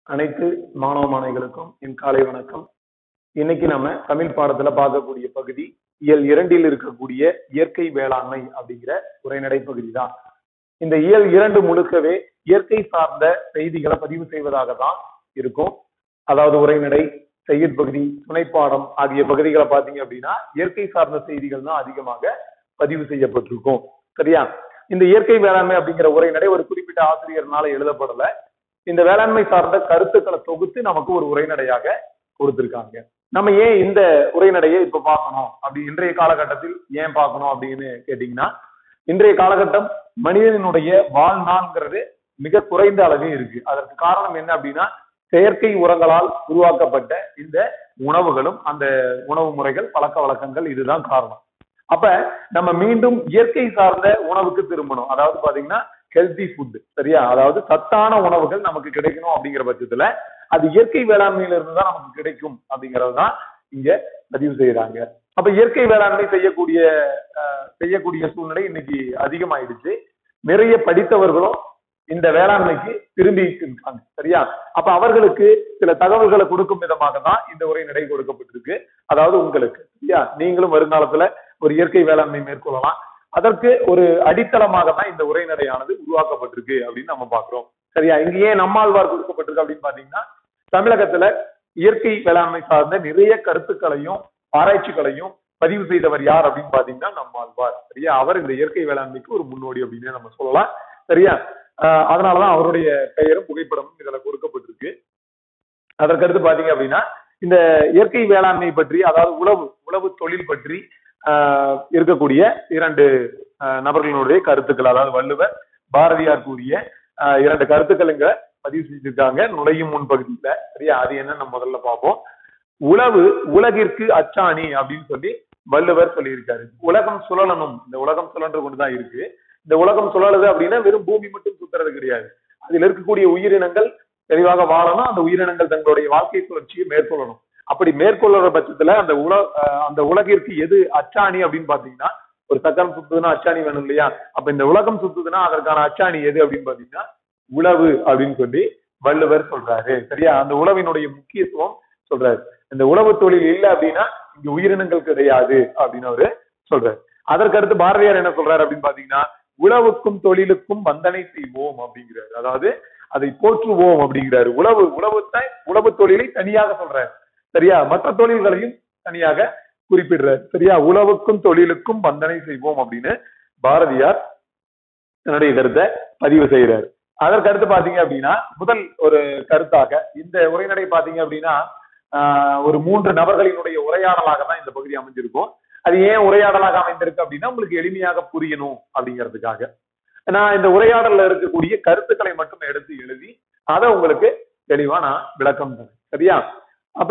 அனைத்து மாணவ மாணவிகளுக்கும் என் காலை வணக்கம் இன்னைக்கு நம்ம தமிழ் பாடத்துல பார்க்கக்கூடிய பகுதி இயல் இரண்டில் இருக்கக்கூடிய இயற்கை வேளாண்மை அப்படிங்கிற உரைநடை பகுதி தான் இந்த இயல் இரண்டு முழுக்கவே இயற்கை சார்ந்த செய்திகளை பதிவு செய்வதாக தான் இருக்கும் அதாவது உரைநடை செய்யுட்பகுதி துணைப்பாடம் ஆகிய பகுதிகளை பார்த்தீங்க அப்படின்னா இயற்கை சார்ந்த செய்திகள் தான் அதிகமாக பதிவு செய்யப்பட்டிருக்கும் சரியா இந்த இயற்கை வேளாண்மை அப்படிங்கிற உரைநடை ஒரு குறிப்பிட்ட ஆசிரியர்னால எழுதப்படல இந்த வேளாண்மை சார்ந்த கருத்துக்களை தொகுத்து நமக்கு ஒரு உரைநடையாக கொடுத்திருக்காங்க நம்ம ஏன் இந்த உரைநடையை இப்ப பார்க்கணும் அப்படி இன்றைய காலகட்டத்தில் ஏன் பார்க்கணும் அப்படின்னு கேட்டீங்கன்னா இன்றைய காலகட்டம் மனிதனுடைய வாழ்நாள்ங்கிறது மிக குறைந்த அளவே இருக்கு அதற்கு காரணம் என்ன அப்படின்னா செயற்கை உரங்களால் உருவாக்கப்பட்ட இந்த உணவுகளும் அந்த உணவு முறைகள் பழக்க வழக்கங்கள் இதுதான் காரணம் அப்ப நம்ம மீண்டும் இயற்கை சார்ந்த உணவுக்கு திரும்பணும் அதாவது பாத்தீங்கன்னா ஹெல்தி ஃபுட் சரியா அதாவது சத்தான உணவுகள் நமக்கு கிடைக்கணும் அப்படிங்கிற பட்சத்துல அது இயற்கை வேளாண்மையில இருந்து தான் நமக்கு கிடைக்கும் அப்படிங்கறது தான் இங்க பதிவு செய்யறாங்க அப்ப இயற்கை வேளாண்மை செய்யக்கூடிய செய்யக்கூடிய சூழ்நிலை இன்னைக்கு அதிகமாயிடுச்சு நிறைய படித்தவர்களும் இந்த வேளாண்மைக்கு திரும்பி இருக்காங்க சரியா அப்ப அவர்களுக்கு சில தகவல்களை கொடுக்கும் விதமாக தான் இந்த உரைநடை கொடுக்கப்பட்டிருக்கு அதாவது உங்களுக்கு சரியா நீங்களும் வருங்காலத்துல ஒரு இயற்கை வேளாண்மை மேற்கொள்ளலாம் அதற்கு ஒரு அடித்தளமாக தான் இந்த உரைநடையானது உருவாக்கப்பட்டிருக்கு அப்படின்னு நம்ம பாக்குறோம் சரியா இங்க ஏன் நம்மாழ்வார் கொடுக்கப்பட்டிருக்கு அப்படின்னு பாத்தீங்கன்னா தமிழகத்துல இயற்கை வேளாண்மை சார்ந்த நிறைய கருத்துக்களையும் ஆராய்ச்சிகளையும் பதிவு செய்தவர் யார் அப்படின்னு பாத்தீங்கன்னா நம்மாழ்வார் சரியா அவர் இந்த இயற்கை வேளாண்மைக்கு ஒரு முன்னோடி அப்படின்னு நம்ம சொல்லலாம் சரியா அதனாலதான் அவருடைய பெயரும் புகைப்படமும் இதுல கொடுக்கப்பட்டிருக்கு அதற்கடுத்து பாத்தீங்க அப்படின்னா இந்த இயற்கை வேளாண்மை பற்றி அதாவது உழவு உழவு தொழில் பற்றி இருக்கக்கூடிய இரண்டு நபர்களுடைய கருத்துக்கள் அதாவது வள்ளுவர் பாரதியார் கூறிய இரண்டு கருத்துக்கள் இங்க பதிவு செஞ்சிருக்காங்க நுழையும் முன் பகுதியில சரியா அது என்ன நம்ம முதல்ல பார்ப்போம் உழவு உலகிற்கு அச்சாணி அப்படின்னு சொல்லி வள்ளுவர் சொல்லியிருக்காரு உலகம் சுழலணும் இந்த உலகம் சுழன்று கொண்டுதான் இருக்கு இந்த உலகம் சுழலுது அப்படின்னா வெறும் பூமி மட்டும் சுத்துறது கிடையாது அதில் இருக்கக்கூடிய உயிரினங்கள் தெளிவாக வாழணும் அந்த உயிரினங்கள் தங்களுடைய வாழ்க்கை சுழற்சியை மேற்கொள்ளணும் அப்படி மேற்கொள்ளுற பட்சத்துல அந்த உல அந்த உலகிற்கு எது அச்சாணி அப்படின்னு பாத்தீங்கன்னா ஒரு சக்கரம் சுத்துதுன்னா அச்சாணி வேணும் இல்லையா அப்ப இந்த உலகம் சுத்துதுன்னா அதற்கான அச்சாணி எது அப்படின்னு பாத்தீங்கன்னா உழவு அப்படின்னு சொல்லி வள்ளுவர் சொல்றாரு சரியா அந்த உழவினுடைய முக்கியத்துவம் சொல்றாரு இந்த உழவு தொழில் இல்லை அப்படின்னா இங்க உயிரினங்கள் கிடையாது அப்படின்னு அவரு சொல்றாரு அதற்கடுத்து பாரதியார் என்ன சொல்றாரு அப்படின்னு பாத்தீங்கன்னா உழவுக்கும் தொழிலுக்கும் வந்தனை செய்வோம் அப்படிங்கிறாரு அதாவது அதை போற்றுவோம் அப்படிங்கிறாரு உழவு உழவுத்தை உழவு தொழிலை தனியாக சொல்றாரு சரியா மற்ற தொழில்களையும் தனியாக குறிப்பிடுறாரு சரியா உழவுக்கும் தொழிலுக்கும் வந்தனை செய்வோம் அப்படின்னு பாரதியார் தன்னுடைய கருத்தை பதிவு செய்யறாரு அதற்கடுத்து பாத்தீங்க அப்படின்னா முதல் ஒரு கருத்தாக இந்த உரைநடை பாத்தீங்க அப்படின்னா ஒரு மூன்று நபர்களினுடைய உரையாடலாக தான் இந்த பகுதி அமைஞ்சிருக்கும் அது ஏன் உரையாடலாக அமைந்திருக்கு அப்படின்னா உங்களுக்கு எளிமையாக புரியணும் அப்படிங்கிறதுக்காக நான் இந்த உரையாடல்ல இருக்கக்கூடிய கருத்துக்களை மட்டும் எடுத்து எழுதி அதை உங்களுக்கு தெளிவா நான் விளக்கம் தரேன் சரியா அப்ப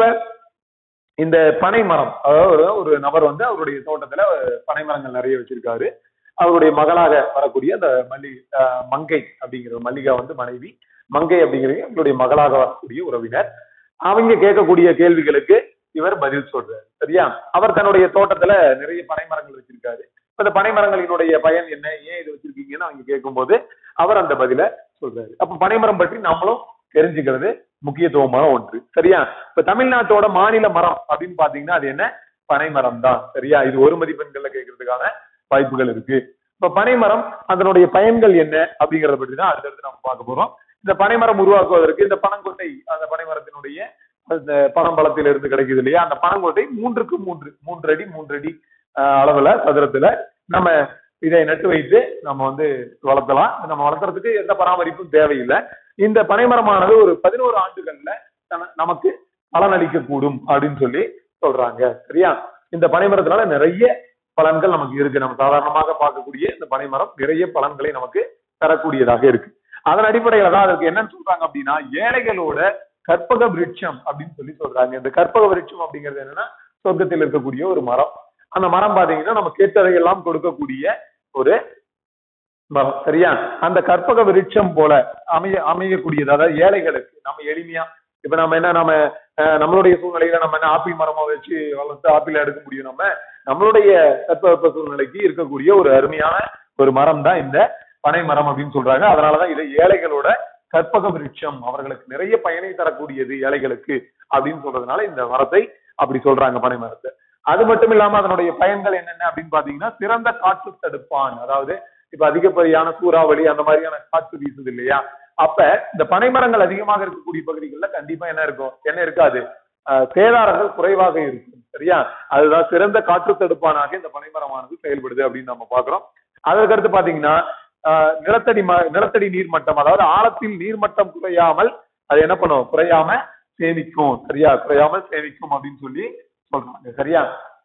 இந்த பனை மரம் அதாவது ஒரு நபர் வந்து அவருடைய தோட்டத்துல பனை மரங்கள் நிறைய வச்சிருக்காரு அவருடைய மகளாக வரக்கூடிய அந்த மல்லி மங்கை அப்படிங்கிற மல்லிகா வந்து மனைவி மங்கை அப்படிங்கிறது அவருடைய மகளாக வரக்கூடிய உறவினர் அவங்க கேட்கக்கூடிய கேள்விகளுக்கு இவர் பதில் சொல்றாரு சரியா அவர் தன்னுடைய தோட்டத்துல நிறைய பனை மரங்கள் வச்சிருக்காரு அந்த பனை மரங்களினுடைய பயன் என்ன ஏன் இது வச்சிருக்கீங்கன்னு அவங்க கேட்கும்போது அவர் அந்த பதில சொல்றாரு அப்ப பனைமரம் பற்றி நம்மளும் தெரிஞ்சுக்கிறது முக்கியத்துவமான ஒன்று சரியா இப்ப தமிழ்நாட்டோட மாநில மரம் அப்படின்னு பாத்தீங்கன்னா அது என்ன பனைமரம் தான் சரியா இது ஒரு மதிப்பெண்கள்ல கேட்கறதுக்கான வாய்ப்புகள் இருக்கு இப்ப பனைமரம் அதனுடைய பயன்கள் என்ன அப்படிங்கறத பற்றி தான் அடுத்தடுத்து நம்ம பார்க்க போறோம் இந்த பனைமரம் உருவாக்குவதற்கு இந்த பனங்கொட்டை அந்த பனைமரத்தினுடைய அந்த பனம்பழத்தில இருந்து கிடைக்குது இல்லையா அந்த பனங்கொட்டை மூன்றுக்கு மூன்று மூன்று அடி மூன்று அடி அளவுல சதுரத்துல நம்ம இதை நட்டு வைத்து நம்ம வந்து வளர்த்தலாம் நம்ம வளர்த்துறதுக்கு எந்த பராமரிப்பும் தேவையில்லை இந்த பனைமரமானது ஒரு பதினோரு ஆண்டுகள்ல நமக்கு பலனளிக்க கூடும் அப்படின்னு சொல்லி சொல்றாங்க சரியா இந்த பனைமரத்தினால நிறைய பலன்கள் நமக்கு இருக்கு நம்ம சாதாரணமாக பார்க்கக்கூடிய இந்த பனைமரம் நிறைய பலன்களை நமக்கு தரக்கூடியதாக இருக்கு அதன் அடிப்படையில தான் அதுக்கு என்னன்னு சொல்றாங்க அப்படின்னா ஏழைகளோட கற்பக விருட்சம் அப்படின்னு சொல்லி சொல்றாங்க இந்த கற்பக விருட்சம் அப்படிங்கிறது என்னன்னா சொர்க்கத்தில் இருக்கக்கூடிய ஒரு மரம் அந்த மரம் பாத்தீங்கன்னா நம்ம கேட்டதையெல்லாம் கொடுக்கக்கூடிய ஒரு மரம் சரியா அந்த கற்பக விருட்சம் போல அமைய அமையக்கூடியது அதாவது ஏழைகளுக்கு நம்ம எளிமையா இப்ப நம்ம என்ன நம்ம நம்மளுடைய சூழ்நிலையில நம்ம என்ன ஆப்பிள் மரமா வச்சு வளர்த்து ஆப்பிள் எடுக்க முடியும் நம்ம நம்மளுடைய தட்பவெப்ப சூழ்நிலைக்கு இருக்கக்கூடிய ஒரு அருமையான ஒரு மரம் தான் இந்த பனை மரம் அப்படின்னு சொல்றாங்க அதனாலதான் இதை ஏழைகளோட கற்பக விருட்சம் அவர்களுக்கு நிறைய பயனை தரக்கூடியது ஏழைகளுக்கு அப்படின்னு சொல்றதுனால இந்த மரத்தை அப்படி சொல்றாங்க பனை மரத்தை அது மட்டும் இல்லாம அதனுடைய பயன்கள் என்னென்ன அப்படின்னு பாத்தீங்கன்னா சிறந்த காற்று தடுப்பான் அதாவது இப்ப அதிகப்படியான சூறாவளி அந்த மாதிரியான காற்று வீசுது இல்லையா அப்ப இந்த பனைமரங்கள் அதிகமாக இருக்கக்கூடிய பகுதிகளில் கண்டிப்பா என்ன இருக்கும் என்ன இருக்காது ஆஹ் சேதாரங்கள் குறைவாக இருக்கும் சரியா அதுதான் சிறந்த காற்று தடுப்பானாக இந்த பனைமரமானது செயல்படுது அப்படின்னு நம்ம பாக்குறோம் அதற்கடுத்து பாத்தீங்கன்னா ஆஹ் நிலத்தடி ம- நிலத்தடி நீர்மட்டம் அதாவது ஆழத்தில் நீர்மட்டம் குறையாமல் அது என்ன பண்ணும் குறையாம சேமிக்கும் சரியா குறையாமல் சேமிக்கும் அப்படின்னு சொல்லி சொல்றாங்க சரியா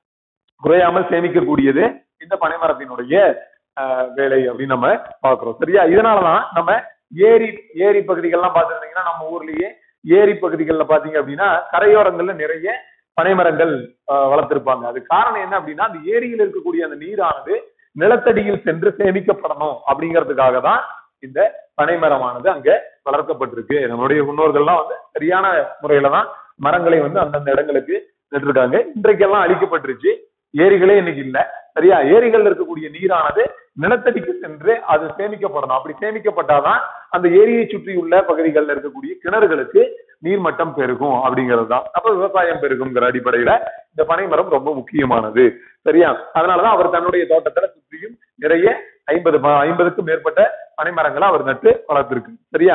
குறையாமல் சேமிக்கக்கூடியது இந்த பனைமரத்தினுடைய ஆஹ், வேலை அப்படின்னு நம்ம பாக்குறோம் சரியா இதனாலதான் நம்ம ஏரி ஏரி பகுதிகள்லாம் பார்த்துருந்தீங்கன்னா நம்ம ஊர்லயே ஏரி பகுதிகள்ல பாத்தீங்க அப்படின்னா கரையோரங்கள்ல நிறைய பனைமரங்கள் ஆஹ், வளர்த்திருப்பாங்க அது காரணம் என்ன அப்படின்னா அந்த ஏரியில் இருக்கக்கூடிய அந்த நீரானது நிலத்தடியில் சென்று சேமிக்கப்படணும் அப்படிங்கிறதுக்காக தான் இந்த பனைமரமானது அங்க வளர்க்கப்பட்டிருக்கு நம்மளுடைய முன்னோர்கள்லாம் வந்து சரியான முறையில தான் மரங்களை வந்து அந்தந்த இடங்களுக்கு நட்டிருக்காங்க இன்றைக்கெல்லாம் அழிக்கப்பட்டுருச்சு ஏரிகளே இன்னைக்கு இல்ல சரியா ஏரிகள்ல இருக்கக்கூடிய நீரானது நிலத்தடிக்கு சென்று அது சேமிக்கப்படணும் அப்படி சேமிக்கப்பட்டாதான் அந்த ஏரியை சுற்றியுள்ள பகுதிகளில் இருக்கக்கூடிய கிணறுகளுக்கு நீர்மட்டம் பெருகும் அப்படிங்கிறது தான் அப்ப விவசாயம் பெருகுங்கிற அடிப்படையில இந்த பனைமரம் ரொம்ப முக்கியமானது சரியா அதனாலதான் அவர் தன்னுடைய தோட்டத்துல சுற்றியும் நிறைய ஐம்பது ஐம்பதுக்கும் மேற்பட்ட பனைமரங்களை அவர் நட்டு வளர்த்திருக்கு சரியா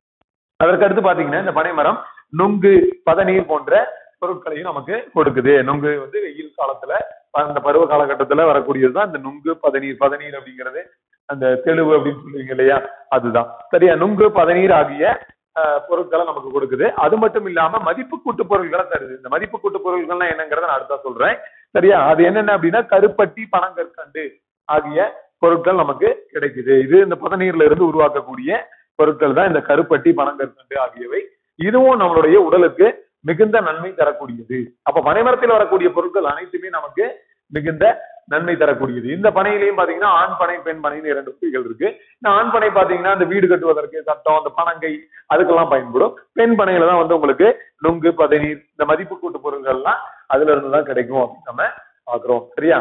அதற்கு அடுத்து பாத்தீங்கன்னா இந்த பனைமரம் நுங்கு பதநீர் போன்ற பொருட்களையும் நமக்கு கொடுக்குது நுங்கு வந்து வெயில் காலத்துல அந்த பருவ காலகட்டத்துல வரக்கூடியதுதான் இந்த நுங்கு பதநீர் பதநீர் அப்படிங்கிறது அந்த தெளிவு அப்படின்னு சொல்லுவீங்க இல்லையா அதுதான் சரியா நுங்கு பதநீர் ஆகிய அஹ், பொருட்களை நமக்கு கொடுக்குது அது மட்டும் இல்லாம மதிப்பு கூட்டு பொருட்களை தருது இந்த மதிப்பு கூட்டு பொருட்கள்லாம் என்னங்கிறத நான் அடுத்தா சொல்றேன் சரியா அது என்னென்ன அப்படின்னா கருப்பட்டி பனங்கற்கண்டு ஆகிய பொருட்கள் நமக்கு கிடைக்குது இது இந்த பதநீர்ல இருந்து உருவாக்கக்கூடிய பொருட்கள் தான் இந்த கருப்பட்டி பனங்கற்கண்டு ஆகியவை இதுவும் நம்மளுடைய உடலுக்கு மிகுந்த நன்மை தரக்கூடியது அப்ப பனைமரத்தில் வரக்கூடிய பொருட்கள் அனைத்துமே நமக்கு மிகுந்த நன்மை தரக்கூடியது இந்த பனையிலையும் பாத்தீங்கன்னா ஆண் பனை பெண் பனைன்னு இரண்டு வகைகள் இருக்கு இந்த ஆண் பனை பாத்தீங்கன்னா இந்த வீடு கட்டுவதற்கு சட்டம் அந்த பனங்கை அதுக்கெல்லாம் பயன்படும் பெண் பனையில தான் வந்து உங்களுக்கு நுங்கு பதநீர் இந்த மதிப்பு கூட்டு பொருட்கள்லாம் அதுல இருந்து தான் கிடைக்கும் அப்படின்னு நம்ம பாக்குறோம் சரியா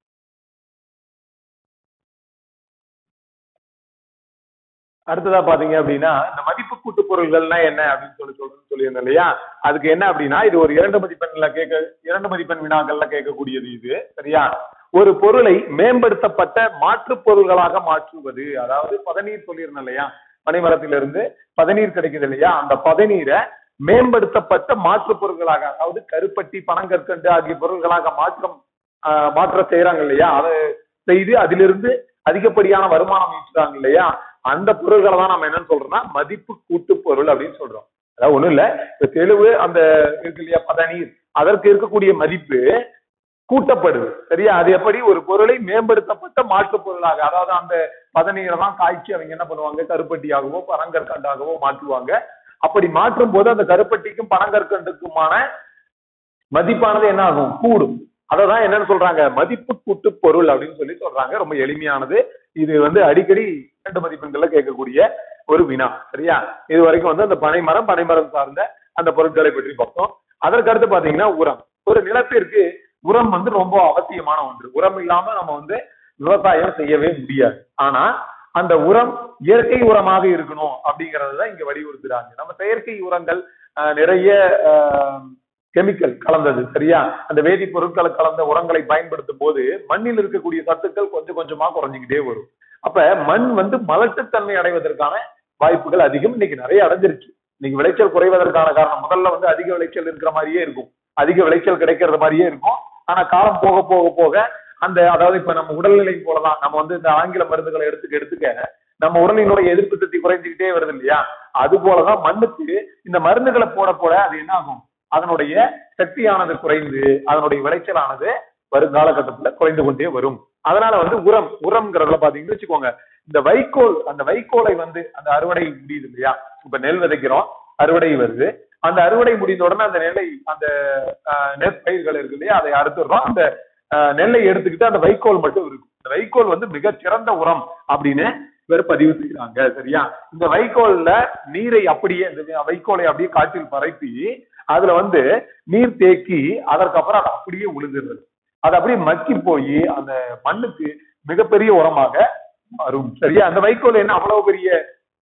அடுத்ததா பாத்தீங்க அப்படின்னா இந்த மதிப்பு கூட்டு பொருள்கள்னா என்ன அப்படின்னு சொல்லி சொல்றேன்னு சொல்லியிருந்தேன் இல்லையா அதுக்கு என்ன அப்படின்னா இது ஒரு இரண்டு மதிப்பெண்ல கேட்க இரண்டு மதிப்பெண் வினாக்கள்ல கேட்கக்கூடியது இது சரியா ஒரு பொருளை மேம்படுத்தப்பட்ட மாற்று பொருள்களாக மாற்றுவது அதாவது பதநீர் சொல்லியிருந்தேன் இல்லையா பனைமரத்திலிருந்து பதநீர் கிடைக்குது இல்லையா அந்த பதநீரை மேம்படுத்தப்பட்ட மாற்று பொருட்களாக அதாவது கருப்பட்டி பனங்கற்கண்டு ஆகிய பொருள்களாக மாற்றம் ஆஹ், மாற்ற செய்யறாங்க இல்லையா அதை செய்து அதிலிருந்து அதிகப்படியான வருமானம் ஈட்டுறாங்க இல்லையா அந்த பொருள்களை தான் நம்ம என்னன்னு சொல்றோம்னா மதிப்பு கூட்டு பொருள் அப்படின்னு சொல்றோம் அதாவது ஒண்ணும் இல்ல இப்ப தெளிவு அந்த இருக்கு இல்லையா பதநீர் அதற்கு இருக்கக்கூடிய மதிப்பு கூட்டப்படுது சரியா அது எப்படி ஒரு பொருளை மேம்படுத்தப்பட்ட மாற்று பொருளாக அதாவது அந்த பதநீரை தான் காய்ச்சி அவங்க என்ன பண்ணுவாங்க கருப்பட்டியாகவோ பனங்கற்கண்டாகவோ மாற்றுவாங்க அப்படி மாற்றும் போது அந்த கருப்பட்டிக்கும் பனங்கற்கண்டுக்குமான மதிப்பானது என்ன ஆகும் கூடும் அததான் என்னன்னு சொல்றாங்க மதிப்பு கூட்டு பொருள் அப்படின்னு சொல்லி சொல்றாங்க ரொம்ப எளிமையானது இது வந்து அடிக்கடி இரண்டு மதிப்பெண்கள்ல கேட்கக்கூடிய ஒரு வினா சரியா இது வரைக்கும் வந்து அந்த பனைமரம் பனைமரம் சார்ந்த அந்த பொருட்களை பற்றி பார்த்தோம் அதற்கு அடுத்து பாத்தீங்கன்னா உரம் ஒரு நிலத்திற்கு உரம் வந்து ரொம்ப அவசியமான ஒன்று உரம் இல்லாம நம்ம வந்து விவசாயம் செய்யவே முடியாது ஆனா அந்த உரம் இயற்கை உரமாக இருக்கணும் அப்படிங்கறது தான் இங்க வலியுறுத்துறாங்க நம்ம செயற்கை உரங்கள் ஆஹ், நிறைய கெமிக்கல் கலந்தது சரியா அந்த வேதிப்பொருட்களை கலந்த உரங்களை பயன்படுத்தும் போது மண்ணில் இருக்கக்கூடிய சத்துக்கள் கொஞ்சம் கொஞ்சமா குறைஞ்சிக்கிட்டே வரும் அப்ப மண் வந்து மலட்டுத்தன்மை அடைவதற்கான வாய்ப்புகள் அதிகம் இன்னைக்கு நிறைய அடைஞ்சிருச்சு இன்னைக்கு விளைச்சல் குறைவதற்கான காரணம் முதல்ல வந்து அதிக விளைச்சல் இருக்கிற மாதிரியே இருக்கும் அதிக விளைச்சல் கிடைக்கிறது மாதிரியே இருக்கும் ஆனா காலம் போக போக போக அந்த அதாவது இப்ப நம்ம உடல்நிலை போலதான் நம்ம வந்து இந்த ஆங்கில மருந்துகளை எடுத்துக்க எடுத்துக்க நம்ம உடலினுடைய எதிர்ப்பு சக்தி குறைஞ்சுக்கிட்டே வருது இல்லையா அது போலதான் மண்ணுக்கு இந்த மருந்துகளை போட போட அது என்ன ஆகும் அதனுடைய சக்தியானது குறைந்து அதனுடைய விளைச்சலானது வருங்கால கட்டத்துல குறைந்து கொண்டே வரும் அதனால வந்து உரம் உரம்ங்கிறதுல பாத்தீங்கன்னு வச்சுக்கோங்க இந்த வைக்கோல் அந்த வைக்கோலை வந்து அந்த அறுவடை முடியுது இல்லையா இப்ப நெல் விதைக்கிறோம் அறுவடை வருது அந்த அறுவடை முடிந்த உடனே அந்த நெல்லை அந்த ஆஹ், நெற்பயிர்கள் இருக்கு இல்லையா அதை அறுத்துடுறோம் அந்த ஆஹ், நெல்லை எடுத்துக்கிட்டு அந்த வைக்கோல் மட்டும் இருக்கும் இந்த வைக்கோல் வந்து மிக சிறந்த உரம் அப்படின்னு இவர் பதிவு செய்யறாங்க சரியா இந்த வைக்கோல்ல நீரை அப்படியே இந்த வைக்கோலை அப்படியே காற்றில் பரப்பி அதுல வந்து நீர் தேக்கி அதற்கப்புறம் அதை அப்படியே உழுதுறது அது அப்படியே மக்கி போய் அந்த மண்ணுக்கு மிகப்பெரிய உரமாக மாறும் சரியா அந்த வைக்கோல் என்ன அவ்வளவு பெரிய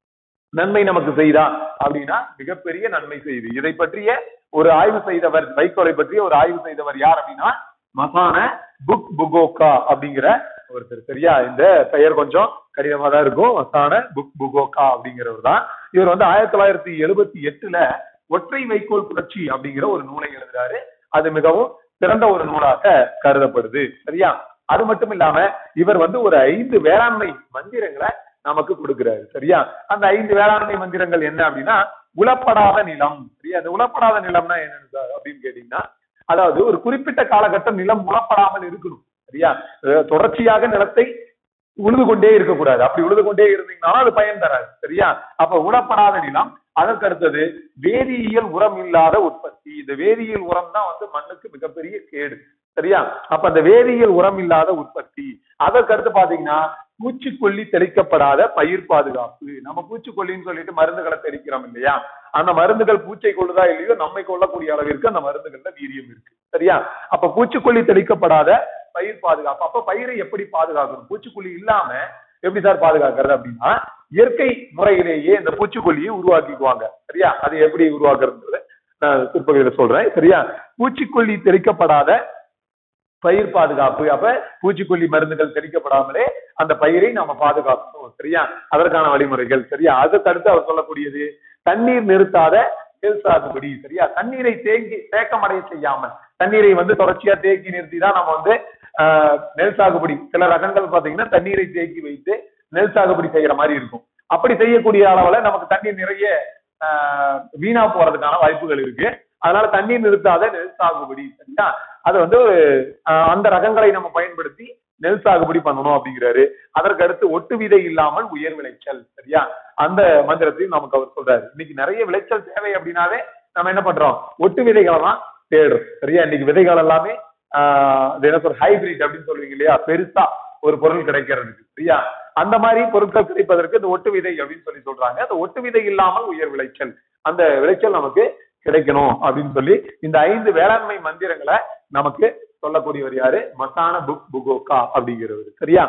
நன்மை நமக்கு செய்தா அப்படின்னா மிகப்பெரிய நன்மை செய்து இதை பற்றிய ஒரு ஆய்வு செய்தவர் வைக்கோலை பற்றிய ஒரு ஆய்வு செய்தவர் யார் அப்படின்னா மசான புக் புகோக்கா அப்படிங்கிற ஒருத்தர் சரியா இந்த பெயர் கொஞ்சம் கடினமா தான் இருக்கும் மசான புக் புகோக்கா அப்படிங்கிறவர் தான் இவர் வந்து ஆயிரத்தி தொள்ளாயிரத்தி எழுபத்தி எட்டுல ஒற்றை வைக்கோல் புரட்சி அப்படிங்கிற ஒரு நூலை எழுதுறாரு அது மிகவும் சிறந்த ஒரு நூலாக கருதப்படுது சரியா அது மட்டும் இல்லாம இவர் வந்து ஒரு ஐந்து வேளாண்மை மந்திரங்களை நமக்கு கொடுக்கிறாரு சரியா அந்த ஐந்து வேளாண்மை மந்திரங்கள் என்ன அப்படின்னா உளப்படாத நிலம் சரியா அந்த உளப்படாத நிலம்னா என்னன்னு சார் அப்படின்னு கேட்டீங்கன்னா அதாவது ஒரு குறிப்பிட்ட காலகட்டம் நிலம் உளப்படாமல் இருக்கணும் சரியா அஹ் தொடர்ச்சியாக நிலத்தை உழுது கொண்டே இருக்கக்கூடாது அப்படி உழுது கொண்டே இருந்தீங்கன்னா அது பயன் தராது சரியா அப்ப உளப்படாத நிலம் அதற்கு அடுத்தது வேதியியல் உரம் இல்லாத உற்பத்தி இந்த வேதியியல் உரம் தான் வந்து மண்ணுக்கு மிகப்பெரிய கேடு சரியா அப்ப அந்த வேதியியல் உரம் இல்லாத உற்பத்தி அதற்கு அடுத்து பாத்தீங்கன்னா பூச்சிக்கொல்லி தெளிக்கப்படாத பயிர் பாதுகாப்பு நம்ம பூச்சிக்கொல்லின்னு சொல்லிட்டு மருந்துகளை தெளிக்கிறோம் இல்லையா அந்த மருந்துகள் பூச்சை கொள்ளுதா இல்லையோ நம்மை கொள்ளக்கூடிய அளவிற்கு அந்த மருந்துகள்ல வீரியம் இருக்கு சரியா அப்ப பூச்சிக்கொல்லி தெளிக்கப்படாத பயிர் பாதுகாப்பு அப்ப பயிரை எப்படி பாதுகாக்கணும் பூச்சிக்கொல்லி இல்லாம எப்படி சார் பாதுகாக்கிறது அப்படின்னா இயற்கை முறையிலேயே இந்த பூச்சிக்கொல்லியை உருவாக்கிக்குவாங்க சரியா அது எப்படி உருவாக்குறது நான் பிற்பகுதியில சொல்றேன் சரியா பூச்சிக்கொல்லி தெளிக்கப்படாத பயிர் பாதுகாப்பு அப்ப பூச்சிக்கொல்லி மருந்துகள் தெளிக்கப்படாமலே அந்த பயிரை நாம பாதுகாக்கணும் சரியா அதற்கான வழிமுறைகள் சரியா அதுக்கு அடுத்து அவர் சொல்லக்கூடியது தண்ணீர் நிறுத்தாத நெல் சாகுபடி சரியா தண்ணீரை தேங்கி தேக்கமடைய செய்யாமல் தண்ணீரை வந்து தொடர்ச்சியா தேக்கி நிறுத்தி தான் நம்ம வந்து ஆஹ், நெல் சாகுபடி சில ரகங்கள் பாத்தீங்கன்னா தண்ணீரை தேக்கி வைத்து நெல் சாகுபடி செய்யற மாதிரி இருக்கும் அப்படி செய்யக்கூடிய அளவுல நமக்கு தண்ணீர் நிறைய ஆஹ், வீணா போறதுக்கான வாய்ப்புகள் இருக்கு அதனால தண்ணீர் நிறுத்தாத நெல் சாகுபடி சரியா அது வந்து ஆஹ், அந்த ரகங்களை நம்ம பயன்படுத்தி நெல் சாகுபடி பண்ணணும் அப்படிங்கிறாரு அதற்கு அடுத்து ஒட்டு விதை இல்லாமல் உயர் விளைச்சல் சரியா அந்த மந்திரத்தையும் நமக்கு அவர் சொல்றாரு இன்னைக்கு நிறைய விளைச்சல் தேவை அப்படின்னாவே நம்ம என்ன பண்றோம் ஒட்டு விதைகளை தான் தேடுறோம் சரியா இன்னைக்கு விதைகள் எல்லாமே ஆஹ் அது என்ன சொல்ற ஹைபிரிட் அப்படின்னு சொல்லுவீங்க இல்லையா பெருசா ஒரு பொருள் கிடைக்கிறதுக்கு சரியா அந்த மாதிரி பொருட்கள் கிடைப்பதற்கு இந்த ஒட்டு விதை அப்படின்னு சொல்லி சொல்றாங்க அந்த ஒட்டு விதை இல்லாமல் உயர் விளைச்சல் அந்த விளைச்சல் நமக்கு கிடைக்கணும் அப்படின்னு சொல்லி இந்த ஐந்து வேளாண்மை மந்திரங்களை நமக்கு சொல்லக்கூடியவர் யாரு மசான புக் புகோக்கா அப்படிங்கிறவர் சரியா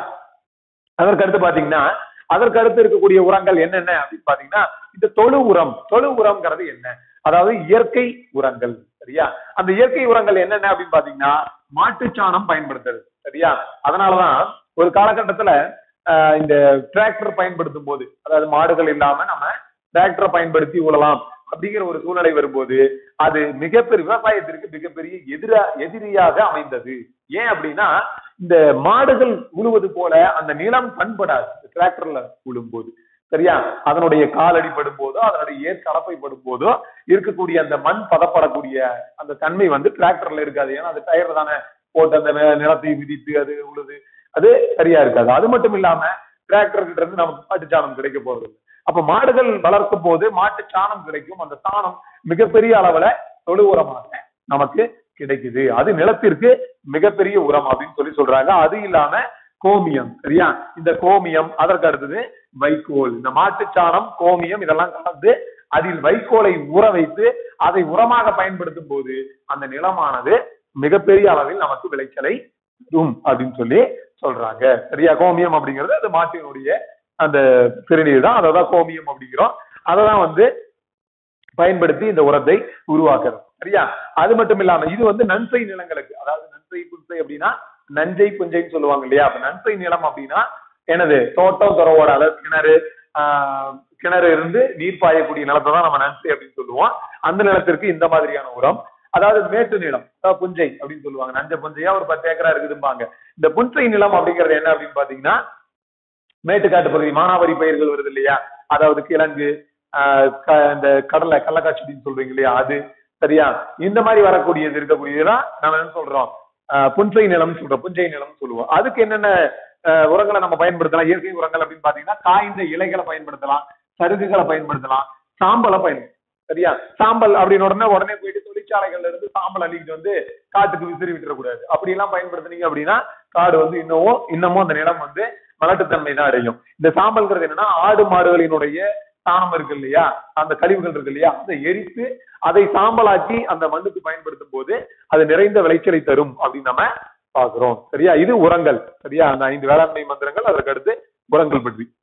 அதற்கு அடுத்து பாத்தீங்கன்னா அதற்கு அடுத்து இருக்கக்கூடிய உரங்கள் என்னென்ன அப்படின்னு பாத்தீங்கன்னா இந்த தொழு உரம் தொழு உரம்ங்கிறது என்ன அதாவது இயற்கை உரங்கள் சரியா அந்த இயற்கை உரங்கள் என்னென்ன அப்படின்னு பாத்தீங்கன்னா மாட்டுச்சாணம் பயன்படுத்துறது சரியா அதனாலதான் ஒரு காலகட்டத்துல ஆஹ் இந்த டிராக்டர் பயன்படுத்தும் போது அதாவது மாடுகள் இல்லாம நம்ம டிராக்டரை பயன்படுத்தி உழலாம் அப்படிங்கிற ஒரு சூழ்நிலை வரும்போது அது மிகப்பெரிய விவசாயத்திற்கு மிகப்பெரிய எதிரா எதிரியாக அமைந்தது ஏன் அப்படின்னா இந்த மாடுகள் உழுவது போல அந்த நிலம் பண்படாது டிராக்டர்ல உழும்போது சரியா அதனுடைய காலடி படும் போதோ அதனுடைய ஏர் கலப்பை படும் போதோ இருக்கக்கூடிய அந்த மண் பதப்படக்கூடிய அந்த தன்மை வந்து டிராக்டர்ல இருக்காது ஏன்னா அது டயர் தானே போட்டு அந்த வே- நிலத்தை மிதித்து அது உழுது அது சரியா இருக்காது அது மட்டும் இல்லாம டிராக்டர் கிட்ட இருந்து நமக்கு மாட்டு சாணம் கிடைக்க போறது இல்ல. அப்ப மாடுகள் வளர்க்கும் போது மாட்டு சாணம் கிடைக்கும் அந்த சாணம் மிகப்பெரிய அளவுல தொழு உரமாக நமக்கு கிடைக்குது அது நிலத்திற்கு மிகப்பெரிய உரம் அப்படின்னு சொல்லி சொல்றாங்க அது இல்லாம கோமியம் சரியா இந்த கோமியம் அதற்கு அடுத்தது வைக்கோல் இந்த மாட்டுச்சாணம் கோமியம் இதெல்லாம் கலந்து அதில் வைக்கோலை ஊற வைத்து அதை உரமாக பயன்படுத்தும் போது அந்த நிலமானது மிகப்பெரிய அளவில் நமக்கு விளைச்சலை தரும் அப்படின்னு சொல்லி சொல்றாங்க சரியா கோமியம் அப்படிங்கிறது அது மாட்டினுடைய அந்த சிறுநீர் தான் அதை தான் கோமியம் அப்படிங்கிறோம் அதை தான் வந்து பயன்படுத்தி இந்த உரத்தை உருவாக்குறது சரியா அது மட்டும் இல்லாம இது வந்து நன்சை நிலங்களுக்கு அதாவது நன்சை புன்சை அப்படின்னா நஞ்சை புஞ்சைன்னு சொல்லுவாங்க இல்லையா அப்ப நன்சை நிலம் அப்படின்னா எனது தோட்டம் துறவோட அதாவது கிணறு ஆஹ் கிணறு இருந்து நீர் பாயக்கூடிய நிலத்தை தான் நம்ம நன்சை அப்படின்னு சொல்லுவோம் அந்த நிலத்திற்கு இந்த மாதிரியான உரம் அதாவது மேட்டு நிலம் அதாவது புஞ்சை அப்படின்னு சொல்லுவாங்க நஞ்ச புஞ்சையா ஒரு பத்து ஏக்கரா இருக்குதும்பாங்க இந்த புன்சை நிலம் அப்படிங்கிறது என்ன அப்படின்னு பாத்தீங்கன்னா மேட்டுக்காட்டு பகுதி மானாவாரி பயிர்கள் வருது இல்லையா அதாவது கிழங்கு ஆஹ் க- இந்த கடலை கடலக்காட்சி அப்படின்னு சொல்றீங்க இல்லையா அது சரியா இந்த மாதிரி வரக்கூடியது இருக்கக்கூடியதுதான் நம்ம என்ன சொல்றோம் ஆஹ் புன்சை நிலம் சொல்றோம் புஞ்சை நிலம் சொல்லுவோம் அதுக்கு என்னென்ன ஆஹ் உரங்களை நம்ம பயன்படுத்தலாம் இயற்கை உரங்கள் அப்படின்னு பாத்தீங்கன்னா காய்ந்த இலைகளை பயன்படுத்தலாம் சருகுகளை பயன்படுத்தலாம் சாம்பலை பயன்படுத்தலாம் சரியா சாம்பல் அப்படின்னு உடனே உடனே போயிட்டு தொழிற்சாலைகள்ல இருந்து சாம்பல் அள்ளிட்டு வந்து காட்டுக்கு விசிறி விட்டுறக்கூடாது அப்படி எல்லாம் பயன்படுத்துனீங்க அப்படின்னா காடு வந்து இன்னமும் இன்னமும் அந்த நிலம் வந்து மலட்டுத்தன்மை தான் அடையும் இந்த சாம்பல்ங்கிறது என்னன்னா ஆடு மாடுகளினுடைய சாணம் இருக்கு இல்லையா அந்த கழிவுகள் இருக்கு இல்லையா அதை எரித்து அதை சாம்பலாக்கி அந்த மண்ணுக்கு பயன்படுத்தும் போது அது நிறைந்த விளைச்சலை தரும் அப்படின்னு நம்ம பாக்குறோம் சரியா இது உரங்கள் சரியா அந்த ஐந்து வேளாண்மை மந்திரங்கள் அதற்கு அடுத்து உரங்கள் பற்றி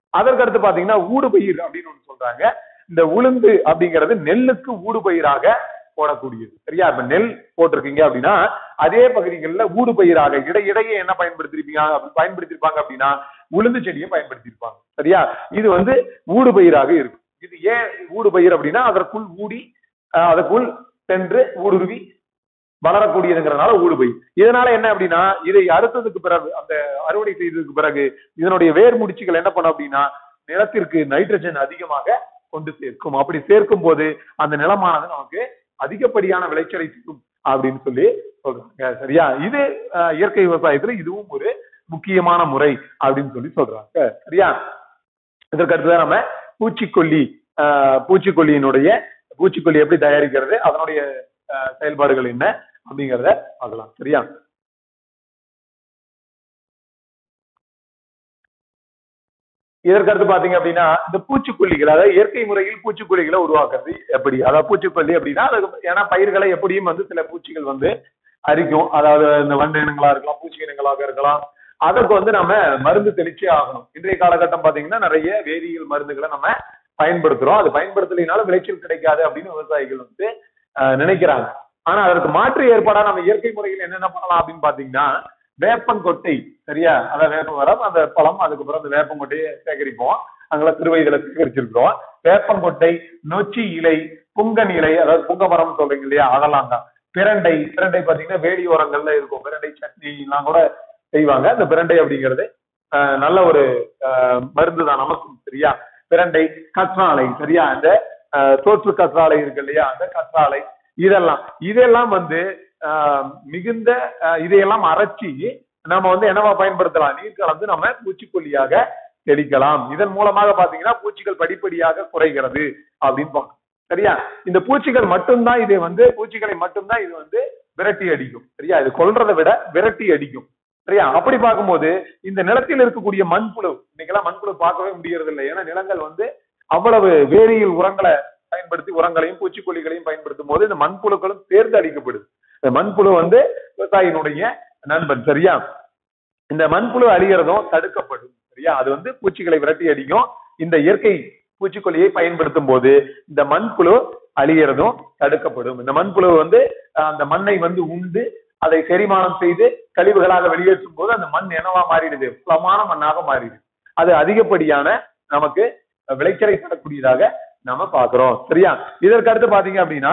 அதற்கடுத்து பாத்தீங்கன்னா ஊடுபயிர் அப்படின்னு ஒண்ணு சொல்றாங்க இந்த உளுந்து அப்படிங்கிறது நெல்லுக்கு ஊடுபயிராக போடக்கூடியது சரியா இப்ப நெல் போட்டிருக்கீங்க அப்படின்னா அதே பகுதிகளில் ஊடுபயிராக இடையிடையே என்ன பயன்படுத்திருப்பீங்க அப்படி பயன்படுத்தியிருப்பாங்க அப்படின்னா உளுந்து செடியை பயன்படுத்தியிருப்பாங்க சரியா இது வந்து ஊடுபயிராக இருக்கும் இது ஏன் ஊடுபயிர் அப்படின்னா அதற்குள் ஊடி அஹ், அதற்குள் சென்று ஊடுருவி வளரக்கூடியதுங்கிறதுனால ஊடுபயிர் இதனால என்ன அப்படின்னா இதை அறுத்ததுக்கு பிறகு அந்த அறுவடை செய்ததுக்கு பிறகு இதனுடைய வேர் முடிச்சுகள் என்ன பண்ணும் அப்படின்னா நிலத்திற்கு நைட்ரஜன் அதிகமாக கொண்டு சேர்க்கும் அப்படி சேர்க்கும் போது அந்த நிலமானது நமக்கு அதிகப்படியான விளைச்சலை தரும் அப்படின்னு சொல்லி சொல்றாங்க சரியா இது அஹ், இயற்கை விவசாயத்துல இதுவும் ஒரு முக்கியமான முறை அப்படின்னு சொல்லி சொல்றாங்க சரியா இதற்கு அடுத்ததான் நம்ம பூச்சிக்கொல்லி அஹ், பூச்சிக்கொல்லியினுடைய பூச்சிக்கொல்லி எப்படி தயாரிக்கிறது அதனுடைய அஹ், செயல்பாடுகள் என்ன அப்படிங்கிறத பார்க்கலாம் சரியா இதற்கடுத்து பாத்தீங்க அப்படின்னா இந்த பூச்சிக்கொல்லிகள் அதாவது இயற்கை முறையில் பூச்சிக்கொல்லிகளை உருவாக்குறது எப்படி அதாவது பூச்சிக்கொல்லி அப்படின்னா அது ஏன்னா பயிர்களை எப்படியும் வந்து சில பூச்சிகள் வந்து அரிக்கும் அதாவது இந்த வண்டு இனங்களா இருக்கலாம் பூச்சி இனங்களாக இருக்கலாம் அதற்கு வந்து நம்ம மருந்து தெளிச்சே ஆகணும் இன்றைய காலகட்டம் பாத்தீங்கன்னா நிறைய வேதியியல் மருந்துகளை நம்ம பயன்படுத்துறோம் அது பயன்படுத்தலைனாலும் விளைச்சல் கிடைக்காது அப்படின்னு விவசாயிகள் வந்து அஹ், நினைக்கிறாங்க ஆனா அதற்கு மாற்று ஏற்பாடா நம்ம இயற்கை முறையில் என்னென்ன பண்ணலாம் அப்படின்னு பாத்தீங்கன்னா வேப்பங்கொட்டை சரியா அதான் வேப்ப மரம் அந்த பழம் அதுக்கப்புறம் அந்த வேப்பங்கொட்டையை சேகரிப்போம் அங்கே திருவயில சேகரிச்சிருக்கிறோம் வேப்பங்கொட்டை நொச்சி இலை புங்கன் இலை அதாவது புங்க மரம் சொல்றீங்க இல்லையா அதெல்லாம் தான் பிரண்டை பிரண்டை பாத்தீங்கன்னா வேலி ஓரங்கள்ல இருக்கும் பிரண்டை சட்னி எல்லாம் கூட செய்வாங்க அந்த பிரண்டை அப்படிங்கிறது ஆஹ், நல்ல ஒரு ஆஹ், மருந்து தான் நமக்கும் சரியா பிரண்டை கற்றாழை சரியா அந்த ஆஹ், தோற்று கற்றாழை இருக்கு இல்லையா அந்த கற்றாழை இதெல்லாம் இதெல்லாம் வந்து ஆஹ், மிகுந்த ஆஹ், இதையெல்லாம் அரைச்சி நம்ம வந்து என்னவா பயன்படுத்தலாம் நீர் கலந்து நம்ம பூச்சிக்கொல்லியாக தெளிக்கலாம் இதன் மூலமாக பாத்தீங்கன்னா பூச்சிகள் படிப்படியாக குறைகிறது அப்படின்னு பார்க்கணும் சரியா இந்த பூச்சிகள் மட்டும்தான் இதை வந்து பூச்சிகளை மட்டும்தான் இது வந்து விரட்டி அடிக்கும் சரியா இது கொல்றதை விட விரட்டி அடிக்கும் சரியா அப்படி பார்க்கும்போது இந்த நிலத்தில் இருக்கக்கூடிய மண்புழு இன்னைக்கெல்லாம் மண்புழு பார்க்கவே முடியறது இல்லை ஏன்னா நிலங்கள் வந்து அவ்வளவு வேதியியல் உரங்களை பயன்படுத்தி உரங்களையும் பூச்சிக்கொல்லிகளையும் பயன்படுத்தும் போது இந்த மண்புழுக்களும் சேர்ந்து அடிக்கப்படுது இந்த மண்புழு வந்து விவசாயினுடைய நண்பன் சரியா இந்த மண்புழு அழிகிறதும் தடுக்கப்படும் சரியா அது வந்து பூச்சிகளை விரட்டி அடிக்கும் இந்த இயற்கை பூச்சிக்கொல்லியை பயன்படுத்தும் போது இந்த மண்புழு அழிகிறதும் தடுக்கப்படும் இந்த மண்புழு வந்து அஹ், அந்த மண்ணை வந்து உண்டு அதை செரிமானம் செய்து கழிவுகளாக வெளியேற்றும் போது அந்த மண் என்னவா மாறிடுது புலமான மண்ணாக மாறிடுது அது அதிகப்படியான நமக்கு விளைச்சலை தரக்கூடியதாக நாம பாக்குறோம் சரியா இதற்கு அடுத்து பாத்தீங்க அப்படின்னா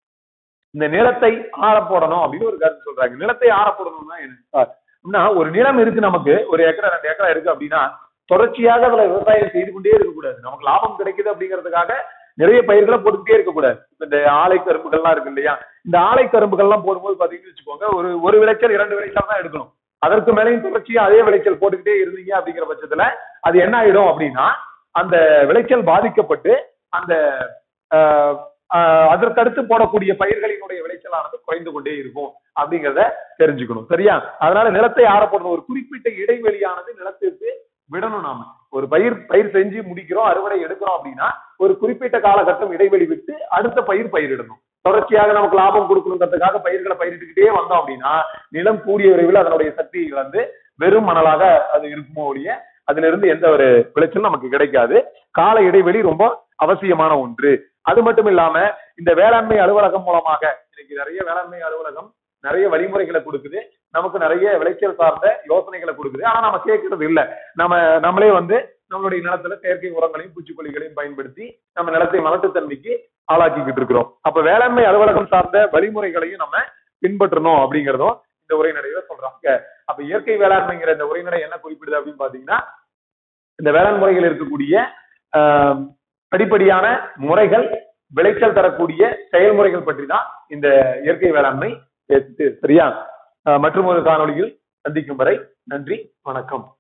இந்த நிலத்தை ஆற போடணும் அப்படின்னு ஒரு கருத்து சொல்றாங்க நிலத்தை ஆற போடணும்னா என்ன சார் அப்படின்னா ஒரு நிலம் இருக்கு நமக்கு ஒரு ஏக்கரா ரெண்டு ஏக்கரா இருக்கு அப்படின்னா தொடர்ச்சியாக அதுல விவசாயம் செய்து கொண்டே இருக்கக்கூடாது நமக்கு லாபம் கிடைக்குது அப்படிங்கிறதுக்காக நிறைய பயிர்களை போட்டுக்கிட்டே இருக்கக்கூடாது இப்ப இந்த ஆலை கரும்புகள்லாம் இருக்கு இல்லையா இந்த ஆலை கரும்புகள்லாம் போடும்போது பாத்தீங்கன்னு வச்சுக்கோங்க ஒரு ஒரு விளைச்சல் இரண்டு விளைச்சல் தான் எடுக்கணும் அதற்கு மேலேயும் தொடர்ச்சியா அதே விளைச்சல் போட்டுக்கிட்டே இருந்தீங்க அப்படிங்கிற பட்சத்துல அது என்ன ஆயிடும் அப்படின்னா அந்த விளைச்சல் பாதிக்கப்பட்டு அந்த ஆஹ், ஆஹ், அதற்கடுத்து போடக்கூடிய பயிர்களினுடைய விளைச்சலானது குறைந்து கொண்டே இருக்கும் அப்படிங்கிறத தெரிஞ்சுக்கணும் சரியா அதனால நிலத்தை ஆறப்படணும் ஒரு குறிப்பிட்ட இடைவெளியானது நிலத்திற்கு விடணும் நாம ஒரு பயிர் பயிர் செஞ்சு முடிக்கிறோம் அறுவடை எடுக்கிறோம் அப்படின்னா ஒரு குறிப்பிட்ட காலகட்டம் இடைவெளி விட்டு அடுத்த பயிர் பயிரிடணும் தொடர்ச்சியாக நமக்கு லாபம் கொடுக்கணுங்கிறதுக்காக பயிர்களை பயிரிட்டுக்கிட்டே வந்தோம் அப்படின்னா நிலம் கூடிய விரைவில் அதனுடைய சக்தி வந்து வெறும் மணலாக அது இருக்குமோ ஒழிய அதுல இருந்து எந்த ஒரு விளைச்சலும் நமக்கு கிடைக்காது கால இடைவெளி ரொம்ப அவசியமான ஒன்று அது மட்டும் இல்லாம இந்த வேளாண்மை அலுவலகம் மூலமாக இன்னைக்கு நிறைய வேளாண்மை அலுவலகம் நிறைய வழிமுறைகளை கொடுக்குது நமக்கு நிறைய விளைச்சல் சார்ந்த யோசனைகளை கொடுக்குது ஆனா நம்ம கேட்கறது இல்ல நம்ம நம்மளே வந்து நம்மளுடைய நிலத்துல செயற்கை உரங்களையும் பூச்சிக்கொல்லிகளையும் பயன்படுத்தி நம்ம நிலத்தை மலட்டுத்தன்மைக்கு ஆளாக்கிக்கிட்டு இருக்கிறோம் அப்ப வேளாண்மை அலுவலகம் சார்ந்த வழிமுறைகளையும் நம்ம பின்பற்றணும் அப்படிங்கிறதும் இந்த உரைநடையில சொல்றாங்க அப்ப இயற்கை வேளாண்மைங்கிற இந்த உரைநடை என்ன குறிப்பிடுது அப்படின்னு பாத்தீங்கன்னா இந்த வேளாண் முறைகள் இருக்கக்கூடிய ஆஹ், படிப்படியான முறைகள் விளைச்சல் தரக்கூடிய செயல்முறைகள் பற்றி தான் இந்த இயற்கை வேளாண்மை பேசுது. சரியா ஆஹ், மற்றும் ஒரு காணொளியில் சந்திக்கும் வரை நன்றி வணக்கம்